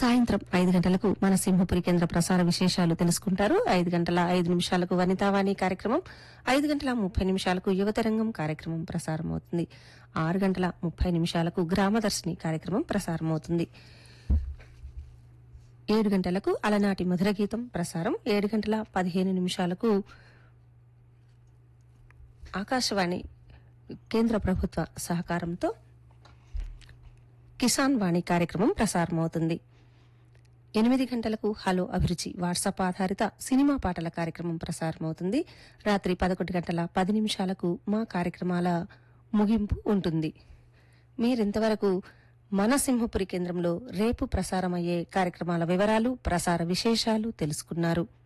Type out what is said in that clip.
సాయంత్రం ఐదు గంటలకు మన సింహపురి కేంద్ర ప్రసార విశేషాలు తెలుసుకుంటారు ఐదు గంటల ఐదు నిమిషాలకు వనితావాణి కార్యక్రమం ఐదు గంటల ముప్పై నిమిషాలకు యువతరంగం కార్యక్రమం ప్రసారం అవుతుంది ఆరు గంటల ముప్పై నిమిషాలకు గ్రామదర్శిని కార్యక్రమం ప్రసారం అవుతుంది ఏడు గంటలకు అలనాటి మధుర గీతం ప్రసారం ఏడు గంటల పదిహేను నిమిషాలకు ఆకాశవాణి కేంద్ర ప్రభుత్వ సహకారంతో కిసాన్ వాణి కార్యక్రమం ప్రసారమవుతుంది ఎనిమిది గంటలకు హలో అభిరుచి వాట్సాప్ ఆధారిత సినిమా పాటల కార్యక్రమం ప్రసారమవుతుంది రాత్రి పదకొండు గంటల పది నిమిషాలకు మా కార్యక్రమాల ముగింపు ఉంటుంది మీరింతవరకు మన సింహపురి కేంద్రంలో రేపు ప్రసారమయ్యే కార్యక్రమాల వివరాలు ప్రసార విశేషాలు తెలుసుకున్నారు